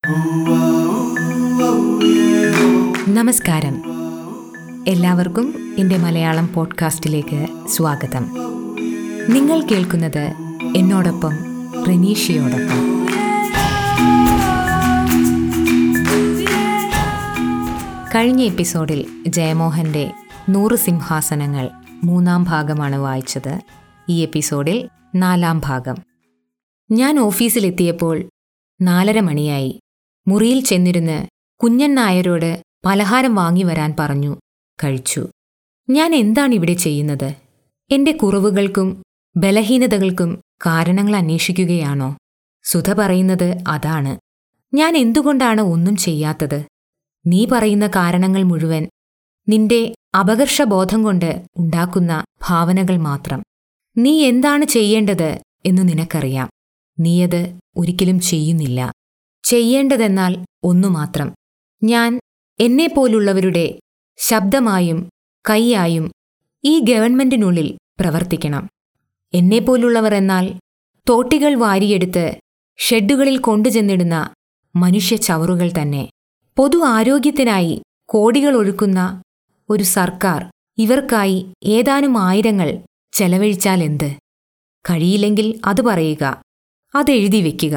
നമസ്കാരം എല്ലാവർക്കും എൻ്റെ മലയാളം പോഡ്കാസ്റ്റിലേക്ക് സ്വാഗതം നിങ്ങൾ കേൾക്കുന്നത് എന്നോടൊപ്പം റനീഷയോടൊപ്പം കഴിഞ്ഞ എപ്പിസോഡിൽ ജയമോഹൻ്റെ നൂറ് സിംഹാസനങ്ങൾ മൂന്നാം ഭാഗമാണ് വായിച്ചത് ഈ എപ്പിസോഡിൽ നാലാം ഭാഗം ഞാൻ ഓഫീസിലെത്തിയപ്പോൾ നാലര മണിയായി മുറിയിൽ ചെന്നിരുന്ന് കുഞ്ഞൻ നായരോട് പലഹാരം വാങ്ങി വരാൻ പറഞ്ഞു കഴിച്ചു ഞാൻ എന്താണ് ഇവിടെ ചെയ്യുന്നത് എന്റെ കുറവുകൾക്കും ബലഹീനതകൾക്കും കാരണങ്ങൾ അന്വേഷിക്കുകയാണോ സുധ പറയുന്നത് അതാണ് ഞാൻ എന്തുകൊണ്ടാണ് ഒന്നും ചെയ്യാത്തത് നീ പറയുന്ന കാരണങ്ങൾ മുഴുവൻ നിന്റെ അപകർഷബോധം കൊണ്ട് ഉണ്ടാക്കുന്ന ഭാവനകൾ മാത്രം നീ എന്താണ് ചെയ്യേണ്ടത് എന്ന് നിനക്കറിയാം നീയത് ഒരിക്കലും ചെയ്യുന്നില്ല ചെയ്യേണ്ടതെന്നാൽ ഒന്നു മാത്രം ഞാൻ എന്നെപ്പോലുള്ളവരുടെ ശബ്ദമായും കൈയായും ഈ ഗവൺമെന്റിനുള്ളിൽ പ്രവർത്തിക്കണം എന്നെപ്പോലുള്ളവർ എന്നാൽ തോട്ടികൾ വാരിയെടുത്ത് ഷെഡുകളിൽ കൊണ്ടുചെന്നിടുന്ന മനുഷ്യ ചവറുകൾ തന്നെ പൊതു ആരോഗ്യത്തിനായി കോടികൾ ഒഴുക്കുന്ന ഒരു സർക്കാർ ഇവർക്കായി ഏതാനും ആയിരങ്ങൾ ചെലവഴിച്ചാൽ എന്ത് കഴിയില്ലെങ്കിൽ അത് പറയുക അതെഴുതി വെക്കുക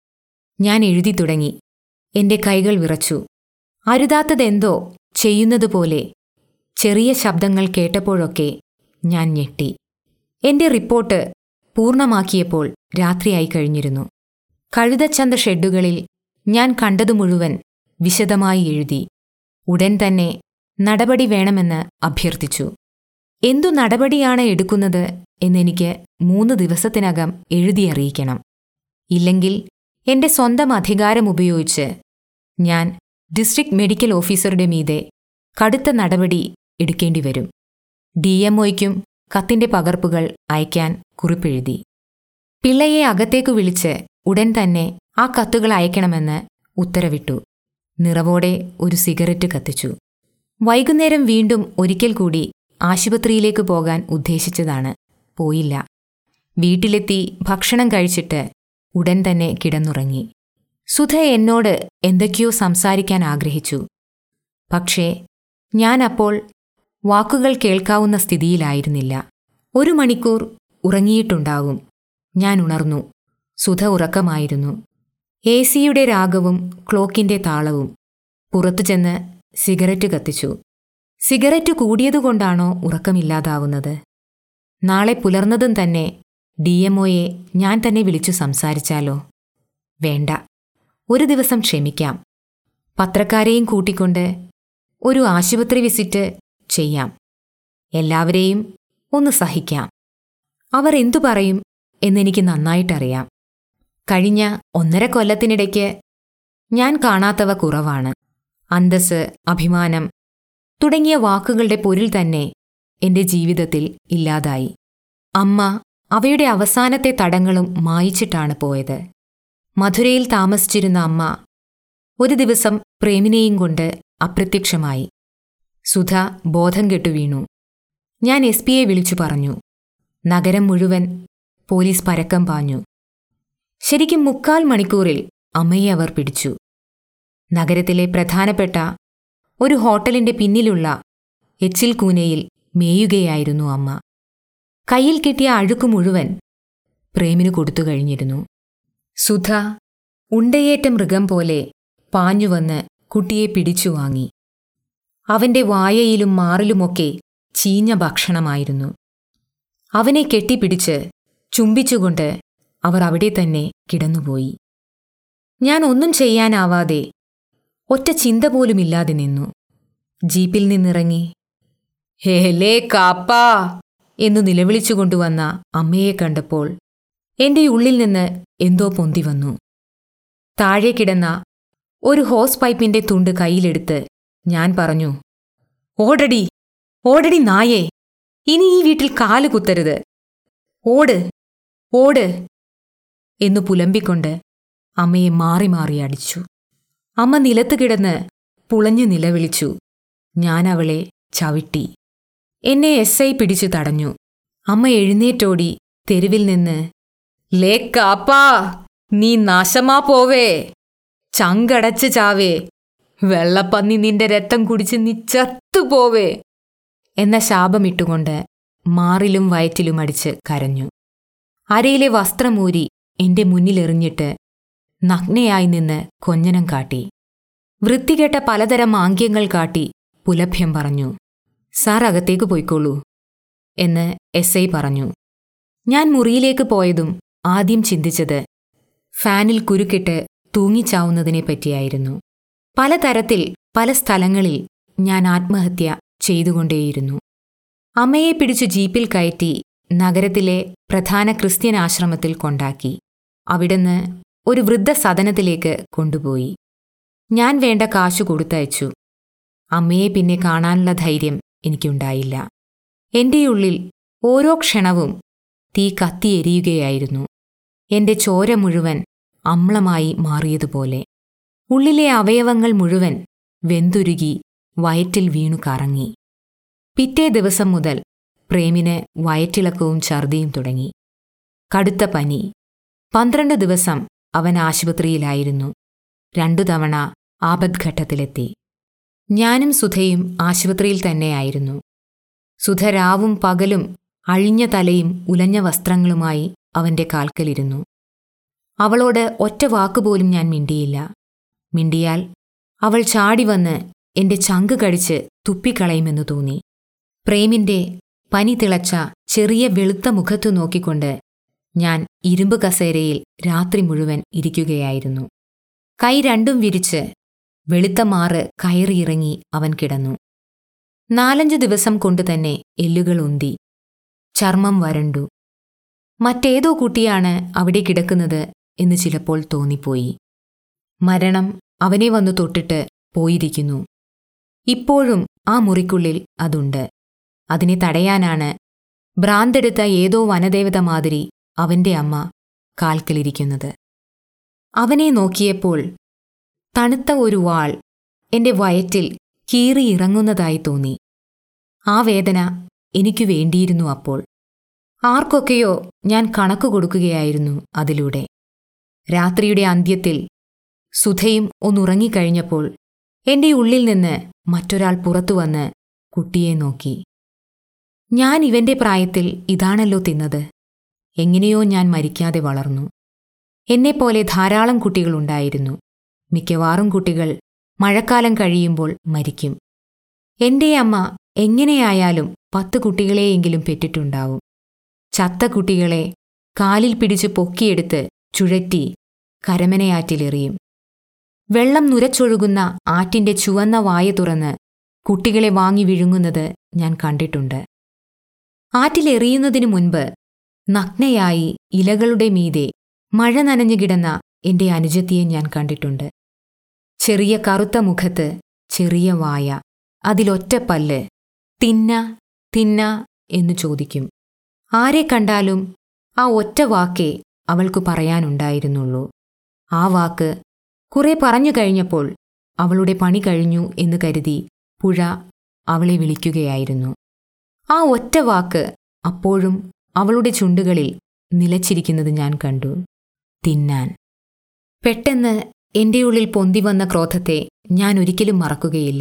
ഞാൻ എഴുതി തുടങ്ങി എന്റെ കൈകൾ വിറച്ചു അരുതാത്തതെന്തോ ചെയ്യുന്നതുപോലെ ചെറിയ ശബ്ദങ്ങൾ കേട്ടപ്പോഴൊക്കെ ഞാൻ ഞെട്ടി എന്റെ റിപ്പോർട്ട് പൂർണ്ണമാക്കിയപ്പോൾ രാത്രിയായി കഴിഞ്ഞിരുന്നു കഴുതച്ചന്ത ഷെഡുകളിൽ ഞാൻ കണ്ടതു മുഴുവൻ വിശദമായി എഴുതി ഉടൻ തന്നെ നടപടി വേണമെന്ന് അഭ്യർത്ഥിച്ചു എന്തു നടപടിയാണ് എടുക്കുന്നത് എന്നെനിക്ക് മൂന്ന് ദിവസത്തിനകം എഴുതിയറിയിക്കണം ഇല്ലെങ്കിൽ എന്റെ സ്വന്തം അധികാരം ഉപയോഗിച്ച് ഞാൻ ഡിസ്ട്രിക്ട് മെഡിക്കൽ ഓഫീസറുടെ മീതെ കടുത്ത നടപടി എടുക്കേണ്ടി വരും ഡി എംഒയ്ക്കും കത്തിന്റെ പകർപ്പുകൾ അയക്കാൻ കുറിപ്പെഴുതി പിള്ളയെ അകത്തേക്കു വിളിച്ച് ഉടൻ തന്നെ ആ കത്തുകൾ അയക്കണമെന്ന് ഉത്തരവിട്ടു നിറവോടെ ഒരു സിഗരറ്റ് കത്തിച്ചു വൈകുന്നേരം വീണ്ടും ഒരിക്കൽ കൂടി ആശുപത്രിയിലേക്ക് പോകാൻ ഉദ്ദേശിച്ചതാണ് പോയില്ല വീട്ടിലെത്തി ഭക്ഷണം കഴിച്ചിട്ട് ഉടൻ തന്നെ കിടന്നുറങ്ങി സുധ എന്നോട് എന്തൊക്കെയോ സംസാരിക്കാൻ ആഗ്രഹിച്ചു പക്ഷേ ഞാൻ അപ്പോൾ വാക്കുകൾ കേൾക്കാവുന്ന സ്ഥിതിയിലായിരുന്നില്ല ഒരു മണിക്കൂർ ഉറങ്ങിയിട്ടുണ്ടാകും ഞാൻ ഉണർന്നു സുധ ഉറക്കമായിരുന്നു എ സിയുടെ രാഗവും ക്ലോക്കിന്റെ താളവും പുറത്തു ചെന്ന് സിഗരറ്റ് കത്തിച്ചു സിഗരറ്റ് കൂടിയതുകൊണ്ടാണോ ഉറക്കമില്ലാതാവുന്നത് നാളെ പുലർന്നതും തന്നെ ഡി എംഒയെ ഞാൻ തന്നെ വിളിച്ചു സംസാരിച്ചാലോ വേണ്ട ഒരു ദിവസം ക്ഷമിക്കാം പത്രക്കാരെയും കൂട്ടിക്കൊണ്ട് ഒരു ആശുപത്രി വിസിറ്റ് ചെയ്യാം എല്ലാവരെയും ഒന്ന് സഹിക്കാം അവർ എന്തു പറയും എന്നെനിക്ക് നന്നായിട്ടറിയാം കഴിഞ്ഞ ഒന്നര കൊല്ലത്തിനിടയ്ക്ക് ഞാൻ കാണാത്തവ കുറവാണ് അന്തസ് അഭിമാനം തുടങ്ങിയ വാക്കുകളുടെ പൊരുൾ തന്നെ എന്റെ ജീവിതത്തിൽ ഇല്ലാതായി അമ്മ അവയുടെ അവസാനത്തെ തടങ്ങളും മായിച്ചിട്ടാണ് പോയത് മധുരയിൽ താമസിച്ചിരുന്ന അമ്മ ഒരു ദിവസം പ്രേമിനെയും കൊണ്ട് അപ്രത്യക്ഷമായി സുധ ബോധം കെട്ടു വീണു ഞാൻ എസ് പിയെ വിളിച്ചു പറഞ്ഞു നഗരം മുഴുവൻ പോലീസ് പരക്കം പാഞ്ഞു ശരിക്കും മുക്കാൽ മണിക്കൂറിൽ അമ്മയെ അവർ പിടിച്ചു നഗരത്തിലെ പ്രധാനപ്പെട്ട ഒരു ഹോട്ടലിന്റെ പിന്നിലുള്ള എച്ചിൽ കൂനയിൽ മേയുകയായിരുന്നു അമ്മ കയ്യിൽ കിട്ടിയ അഴുക്കു മുഴുവൻ പ്രേമിനു കൊടുത്തു കഴിഞ്ഞിരുന്നു സുധ ഉണ്ടയേറ്റ മൃഗം പോലെ പാഞ്ഞുവന്ന് കുട്ടിയെ പിടിച്ചു വാങ്ങി അവന്റെ വായയിലും മാറിലുമൊക്കെ ചീഞ്ഞ ഭക്ഷണമായിരുന്നു അവനെ കെട്ടിപ്പിടിച്ച് ചുംബിച്ചുകൊണ്ട് അവർ അവിടെ തന്നെ കിടന്നുപോയി ഞാൻ ഒന്നും ചെയ്യാനാവാതെ ഒറ്റ ചിന്ത പോലുമില്ലാതെ നിന്നു ജീപ്പിൽ നിന്നിറങ്ങി ഹേലേ കാപ്പാ എന്നു നിലവിളിച്ചുകൊണ്ടുവന്ന അമ്മയെ കണ്ടപ്പോൾ എന്റെ ഉള്ളിൽ നിന്ന് എന്തോ പൊന്തി വന്നു താഴെ കിടന്ന ഒരു ഹോസ് പൈപ്പിന്റെ തുണ്ട് കയ്യിലെടുത്ത് ഞാൻ പറഞ്ഞു ഓടടി ഓടടി നായേ ഇനി ഈ വീട്ടിൽ കാല് കുത്തരുത് ഓട് ഓട് എന്നു പുലമ്പിക്കൊണ്ട് അമ്മയെ മാറി മാറി അടിച്ചു അമ്മ നിലത്ത് കിടന്ന് പുളഞ്ഞു നിലവിളിച്ചു ഞാൻ അവളെ ചവിട്ടി എന്നെ എസ് ഐ പിടിച്ചു തടഞ്ഞു അമ്മ എഴുന്നേറ്റോടി തെരുവിൽ നിന്ന് ലേ കാപ്പാ നീ നാശമാ പോവേ ചങ്കടച്ച് ചാവേ വെള്ളപ്പന്നി നിന്റെ രക്തം കുടിച്ച് നീ ചത്തുപോവേ എന്ന ശാപമിട്ടുകൊണ്ട് മാറിലും വയറ്റിലും അടിച്ച് കരഞ്ഞു അരയിലെ വസ്ത്രമൂരി എന്റെ മുന്നിലെറിഞ്ഞിട്ട് നഗ്നയായി നിന്ന് കൊഞ്ഞനം കാട്ടി വൃത്തികെട്ട പലതരം ആംഗ്യങ്ങൾ കാട്ടി പുലഭ്യം പറഞ്ഞു സാർ അകത്തേക്ക് പോയിക്കോളൂ എന്ന് എസ് ഐ പറഞ്ഞു ഞാൻ മുറിയിലേക്ക് പോയതും ആദ്യം ചിന്തിച്ചത് ഫാനിൽ കുരുക്കിട്ട് തൂങ്ങിച്ചാവുന്നതിനെ പറ്റിയായിരുന്നു പലതരത്തിൽ പല സ്ഥലങ്ങളിൽ ഞാൻ ആത്മഹത്യ ചെയ്തുകൊണ്ടേയിരുന്നു അമ്മയെ പിടിച്ചു ജീപ്പിൽ കയറ്റി നഗരത്തിലെ പ്രധാന ക്രിസ്ത്യൻ ആശ്രമത്തിൽ കൊണ്ടാക്കി അവിടുന്ന് ഒരു വൃദ്ധസദനത്തിലേക്ക് കൊണ്ടുപോയി ഞാൻ വേണ്ട കാശു കൊടുത്തയച്ചു അമ്മയെ പിന്നെ കാണാനുള്ള ധൈര്യം എനിക്കുണ്ടായില്ല എന്റെ ഉള്ളിൽ ഓരോ ക്ഷണവും തീ കത്തിയെരിയുകയായിരുന്നു എന്റെ ചോര മുഴുവൻ അമ്ലമായി മാറിയതുപോലെ ഉള്ളിലെ അവയവങ്ങൾ മുഴുവൻ വെന്തുരുകി വയറ്റിൽ വീണു കറങ്ങി പിറ്റേ ദിവസം മുതൽ പ്രേമിന് വയറ്റിളക്കവും ഛർദിയും തുടങ്ങി കടുത്ത പനി പന്ത്രണ്ട് ദിവസം അവൻ ആശുപത്രിയിലായിരുന്നു രണ്ടു തവണ ആപദ്ഘട്ടത്തിലെത്തി ഞാനും സുധയും ആശുപത്രിയിൽ തന്നെയായിരുന്നു സുധ രാവും പകലും അഴിഞ്ഞ തലയും ഉലഞ്ഞ വസ്ത്രങ്ങളുമായി അവന്റെ കാൽക്കലിരുന്നു അവളോട് ഒറ്റ വാക്കുപോലും ഞാൻ മിണ്ടിയില്ല മിണ്ടിയാൽ അവൾ ചാടി വന്ന് എന്റെ ചങ്ക് കടിച്ച് തുപ്പിക്കളയുമെന്നു തോന്നി പ്രേമിന്റെ പനി തിളച്ച ചെറിയ വെളുത്ത മുഖത്തു നോക്കിക്കൊണ്ട് ഞാൻ ഇരുമ്പ് കസേരയിൽ രാത്രി മുഴുവൻ ഇരിക്കുകയായിരുന്നു കൈ രണ്ടും വിരിച്ച് വെളുത്ത മാറ് കയറിയിറങ്ങി അവൻ കിടന്നു നാലഞ്ചു ദിവസം കൊണ്ടുതന്നെ എല്ലുകൾ ഉന്തി ചർമ്മം വരണ്ടു മറ്റേതോ കുട്ടിയാണ് അവിടെ കിടക്കുന്നത് എന്ന് ചിലപ്പോൾ തോന്നിപ്പോയി മരണം അവനെ വന്നു തൊട്ടിട്ട് പോയിരിക്കുന്നു ഇപ്പോഴും ആ മുറിക്കുള്ളിൽ അതുണ്ട് അതിനെ തടയാനാണ് ഭ്രാന്തെടുത്ത ഏതോ വനദേവത മാതിരി അവന്റെ അമ്മ കാൽക്കലിരിക്കുന്നത് അവനെ നോക്കിയപ്പോൾ തണുത്ത ഒരു വാൾ എന്റെ വയറ്റിൽ കീറിയിറങ്ങുന്നതായി തോന്നി ആ വേദന എനിക്കു വേണ്ടിയിരുന്നു അപ്പോൾ ആർക്കൊക്കെയോ ഞാൻ കണക്ക് കൊടുക്കുകയായിരുന്നു അതിലൂടെ രാത്രിയുടെ അന്ത്യത്തിൽ സുധയും ഒന്നുറങ്ങിക്കഴിഞ്ഞപ്പോൾ എന്റെ ഉള്ളിൽ നിന്ന് മറ്റൊരാൾ പുറത്തുവന്ന് കുട്ടിയെ നോക്കി ഞാൻ ഇവന്റെ പ്രായത്തിൽ ഇതാണല്ലോ തിന്നത് എങ്ങനെയോ ഞാൻ മരിക്കാതെ വളർന്നു എന്നെപ്പോലെ ധാരാളം കുട്ടികളുണ്ടായിരുന്നു മിക്കവാറും കുട്ടികൾ മഴക്കാലം കഴിയുമ്പോൾ മരിക്കും എന്റെ അമ്മ എങ്ങനെയായാലും പത്ത് കുട്ടികളെയെങ്കിലും പെറ്റിട്ടുണ്ടാവും ചത്ത കുട്ടികളെ കാലിൽ പിടിച്ച് പൊക്കിയെടുത്ത് ചുഴറ്റി കരമനയാറ്റിലെറിയും വെള്ളം നുരച്ചൊഴുകുന്ന ആറ്റിന്റെ ചുവന്ന വായ തുറന്ന് കുട്ടികളെ വാങ്ങി വിഴുങ്ങുന്നത് ഞാൻ കണ്ടിട്ടുണ്ട് ആറ്റിലെറിയുന്നതിനു മുൻപ് നഗ്നയായി ഇലകളുടെ മീതെ മഴ നനഞ്ഞു കിടന്ന എന്റെ അനുജത്തിയെ ഞാൻ കണ്ടിട്ടുണ്ട് ചെറിയ കറുത്ത മുഖത്ത് ചെറിയ വായ അതിലൊറ്റ പല്ല് തിന്ന തിന്ന എന്നു ചോദിക്കും ആരെ കണ്ടാലും ആ ഒറ്റ വാക്കേ അവൾക്കു പറയാനുണ്ടായിരുന്നുള്ളൂ ആ വാക്ക് കുറെ പറഞ്ഞു കഴിഞ്ഞപ്പോൾ അവളുടെ പണി കഴിഞ്ഞു എന്ന് കരുതി പുഴ അവളെ വിളിക്കുകയായിരുന്നു ആ ഒറ്റ വാക്ക് അപ്പോഴും അവളുടെ ചുണ്ടുകളിൽ നിലച്ചിരിക്കുന്നത് ഞാൻ കണ്ടു തിന്നാൻ പെട്ടെന്ന് എന്റെ ഉള്ളിൽ പൊന്തി വന്ന ക്രോധത്തെ ഞാൻ ഒരിക്കലും മറക്കുകയില്ല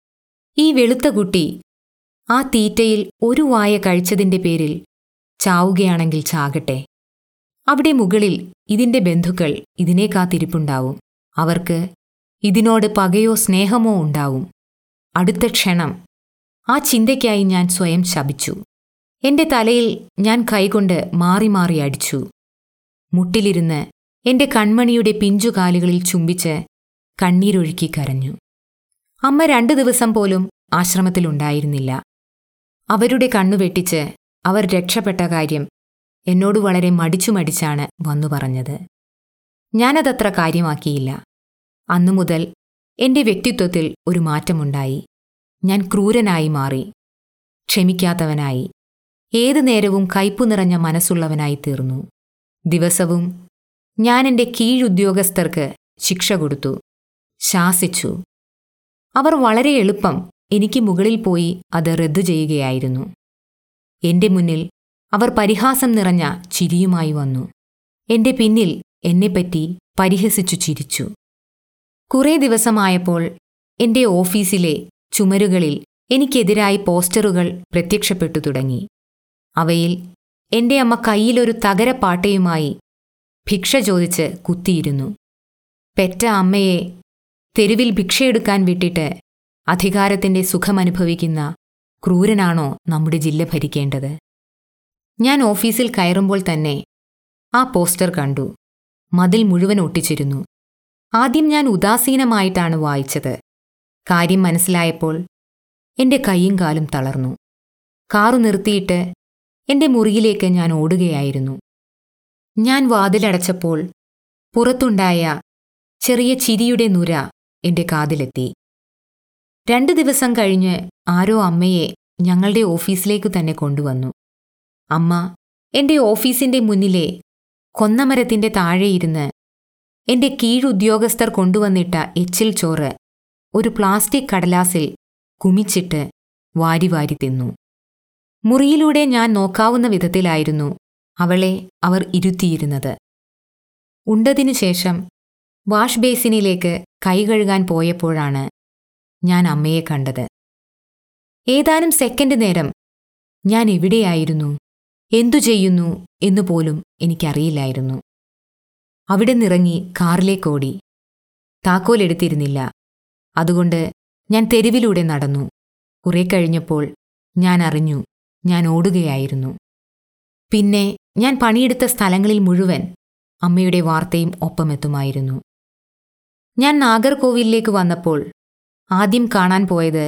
ഈ വെളുത്ത കുട്ടി ആ തീറ്റയിൽ ഒരു വായ കഴിച്ചതിന്റെ പേരിൽ ചാവുകയാണെങ്കിൽ ചാകട്ടെ അവിടെ മുകളിൽ ഇതിന്റെ ബന്ധുക്കൾ ഇതിനെ കാത്തിരിപ്പുണ്ടാവും അവർക്ക് ഇതിനോട് പകയോ സ്നേഹമോ ഉണ്ടാവും അടുത്ത ക്ഷണം ആ ചിന്തയ്ക്കായി ഞാൻ സ്വയം ശപിച്ചു എന്റെ തലയിൽ ഞാൻ കൈകൊണ്ട് മാറി മാറി അടിച്ചു മുട്ടിലിരുന്ന് എന്റെ കൺമണിയുടെ പിഞ്ചുകാലുകളിൽ ചുംബിച്ച് കണ്ണീരൊഴുക്കി കരഞ്ഞു അമ്മ രണ്ടു ദിവസം പോലും ആശ്രമത്തിലുണ്ടായിരുന്നില്ല അവരുടെ കണ്ണു വെട്ടിച്ച് അവർ രക്ഷപ്പെട്ട കാര്യം എന്നോട് വളരെ മടിച്ചു മടിച്ചാണ് വന്നു പറഞ്ഞത് ഞാനതത്ര കാര്യമാക്കിയില്ല അന്നു മുതൽ എന്റെ വ്യക്തിത്വത്തിൽ ഒരു മാറ്റമുണ്ടായി ഞാൻ ക്രൂരനായി മാറി ക്ഷമിക്കാത്തവനായി ഏതു നേരവും കയ്പു നിറഞ്ഞ മനസ്സുള്ളവനായി തീർന്നു ദിവസവും ഞാൻ എന്റെ കീഴുദ്യോഗസ്ഥർക്ക് ശിക്ഷ കൊടുത്തു ശാസിച്ചു അവർ വളരെ എളുപ്പം എനിക്ക് മുകളിൽ പോയി അത് റദ്ദു ചെയ്യുകയായിരുന്നു എന്റെ മുന്നിൽ അവർ പരിഹാസം നിറഞ്ഞ ചിരിയുമായി വന്നു എന്റെ പിന്നിൽ എന്നെപ്പറ്റി പരിഹസിച്ചു ചിരിച്ചു കുറേ ദിവസമായപ്പോൾ എന്റെ ഓഫീസിലെ ചുമരുകളിൽ എനിക്കെതിരായി പോസ്റ്ററുകൾ പ്രത്യക്ഷപ്പെട്ടു തുടങ്ങി അവയിൽ എന്റെ അമ്മ കയ്യിലൊരു തകരപ്പാട്ടയുമായി ഭിക്ഷ ചോദിച്ച് കുത്തിയിരുന്നു പെറ്റ അമ്മയെ തെരുവിൽ ഭിക്ഷയെടുക്കാൻ വിട്ടിട്ട് അധികാരത്തിന്റെ സുഖമനുഭവിക്കുന്ന ക്രൂരനാണോ നമ്മുടെ ജില്ല ഭരിക്കേണ്ടത് ഞാൻ ഓഫീസിൽ കയറുമ്പോൾ തന്നെ ആ പോസ്റ്റർ കണ്ടു മതിൽ മുഴുവൻ ഒട്ടിച്ചിരുന്നു ആദ്യം ഞാൻ ഉദാസീനമായിട്ടാണ് വായിച്ചത് കാര്യം മനസ്സിലായപ്പോൾ എന്റെ കൈയും കാലും തളർന്നു കാറു നിർത്തിയിട്ട് എന്റെ മുറിയിലേക്ക് ഞാൻ ഓടുകയായിരുന്നു ഞാൻ വാതിലടച്ചപ്പോൾ പുറത്തുണ്ടായ ചെറിയ ചിരിയുടെ നുര എന്റെ കാതിലെത്തി രണ്ടു ദിവസം കഴിഞ്ഞ് ആരോ അമ്മയെ ഞങ്ങളുടെ ഓഫീസിലേക്ക് തന്നെ കൊണ്ടുവന്നു അമ്മ എന്റെ ഓഫീസിന്റെ മുന്നിലെ കൊന്നമരത്തിന്റെ താഴെയിരുന്ന് എന്റെ കീഴുദ്യോഗസ്ഥർ കൊണ്ടുവന്നിട്ട എച്ചിൽ ചോറ് ഒരു പ്ലാസ്റ്റിക് കടലാസിൽ കുമിച്ചിട്ട് വാരി വാരി തിന്നു മുറിയിലൂടെ ഞാൻ നോക്കാവുന്ന വിധത്തിലായിരുന്നു അവളെ അവർ ഇരുത്തിയിരുന്നത് ഉണ്ടതിനു ശേഷം വാഷ് ബേസിനിലേക്ക് കൈ കഴുകാൻ പോയപ്പോഴാണ് ഞാൻ അമ്മയെ കണ്ടത് ഏതാനും സെക്കൻഡ് നേരം ഞാൻ എവിടെയായിരുന്നു എന്തു ചെയ്യുന്നു എന്നുപോലും എനിക്കറിയില്ലായിരുന്നു അവിടെ നിറങ്ങി കാറിലേക്കോടി താക്കോലെടുത്തിരുന്നില്ല അതുകൊണ്ട് ഞാൻ തെരുവിലൂടെ നടന്നു കുറെ കഴിഞ്ഞപ്പോൾ ഞാൻ അറിഞ്ഞു ഞാൻ ഓടുകയായിരുന്നു പിന്നെ ഞാൻ പണിയെടുത്ത സ്ഥലങ്ങളിൽ മുഴുവൻ അമ്മയുടെ വാർത്തയും ഒപ്പമെത്തുമായിരുന്നു ഞാൻ നാഗർകോവിലേക്ക് വന്നപ്പോൾ ആദ്യം കാണാൻ പോയത്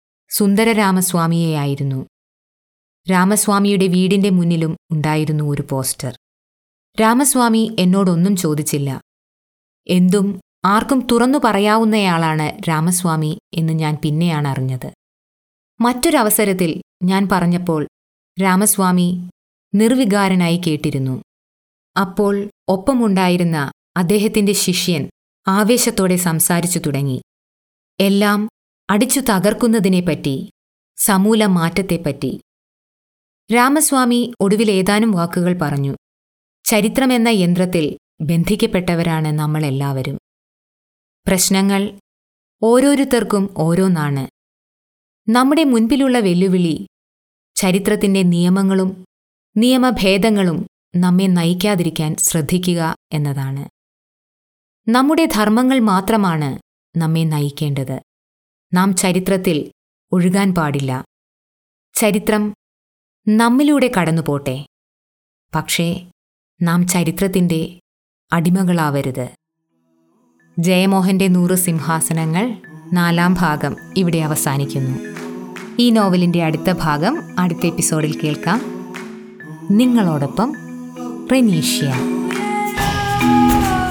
സുന്ദരരാമസ്വാമിയെയായിരുന്നു രാമസ്വാമിയുടെ വീടിന്റെ മുന്നിലും ഉണ്ടായിരുന്നു ഒരു പോസ്റ്റർ രാമസ്വാമി എന്നോടൊന്നും ചോദിച്ചില്ല എന്തും ആർക്കും തുറന്നു പറയാവുന്നയാളാണ് രാമസ്വാമി എന്ന് ഞാൻ പിന്നെയാണ് അറിഞ്ഞത് മറ്റൊരവസരത്തിൽ ഞാൻ പറഞ്ഞപ്പോൾ രാമസ്വാമി നിർവികാരനായി കേട്ടിരുന്നു അപ്പോൾ ഒപ്പമുണ്ടായിരുന്ന അദ്ദേഹത്തിന്റെ ശിഷ്യൻ ആവേശത്തോടെ സംസാരിച്ചു തുടങ്ങി എല്ലാം അടിച്ചു തകർക്കുന്നതിനെപ്പറ്റി സമൂല മാറ്റത്തെപ്പറ്റി രാമസ്വാമി ഒടുവിൽ ഏതാനും വാക്കുകൾ പറഞ്ഞു ചരിത്രമെന്ന യന്ത്രത്തിൽ ബന്ധിക്കപ്പെട്ടവരാണ് നമ്മളെല്ലാവരും പ്രശ്നങ്ങൾ ഓരോരുത്തർക്കും ഓരോന്നാണ് നമ്മുടെ മുൻപിലുള്ള വെല്ലുവിളി ചരിത്രത്തിന്റെ നിയമങ്ങളും നിയമഭേദങ്ങളും നമ്മെ നയിക്കാതിരിക്കാൻ ശ്രദ്ധിക്കുക എന്നതാണ് നമ്മുടെ ധർമ്മങ്ങൾ മാത്രമാണ് നമ്മെ നയിക്കേണ്ടത് നാം ചരിത്രത്തിൽ ഒഴുകാൻ പാടില്ല ചരിത്രം നമ്മിലൂടെ കടന്നുപോട്ടെ പക്ഷേ നാം ചരിത്രത്തിന്റെ അടിമകളാവരുത് ജയമോഹന്റെ നൂറ് സിംഹാസനങ്ങൾ നാലാം ഭാഗം ഇവിടെ അവസാനിക്കുന്നു ഈ നോവലിന്റെ അടുത്ത ഭാഗം അടുത്ത എപ്പിസോഡിൽ കേൾക്കാം നിങ്ങളോടൊപ്പം റെനീഷ്യ